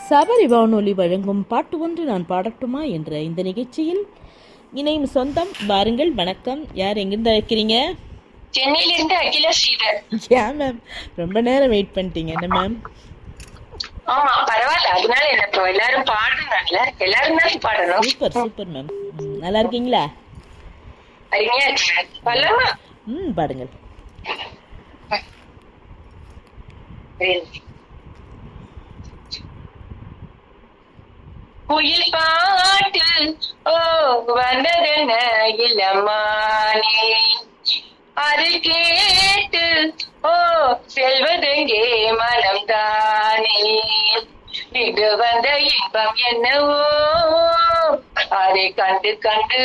சபரி வானொலி வழங்கும் பாட்டு ஒன்று நான் பாடட்டுமா என்ற இந்த நிகழ்ச்சியில் இணையும் சொந்தம் வாருங்கள் வணக்கம் யார் எங்கிருந்து அழைக்கிறீங்க சென்னையில இருந்து அகிலா ஸ்ரீதர் ஏன் மேம் ரொம்ப நேரம் வெயிட் பண்ணிட்டீங்க என்ன மேம் ஆமா பரவாயில்ல அதனால என்ன இப்போ எல்லாரும் பாடுறாங்கல்ல எல்லாரும் தான் பாடணும் சூப்பர் சூப்பர் மேம் ம், நல்லா இருக்கீங்களா அருமையா இருக்கு பல்லவா ம் பாடுங்கள் குயில் பாட்டு ஓ வந்ததென்ன இளமானே அருள் கேட்டு ஓ செல்வதெங்கே மனம் தானே இது வந்த இன்பம் என்னவோ அதை கண்டு கண்டு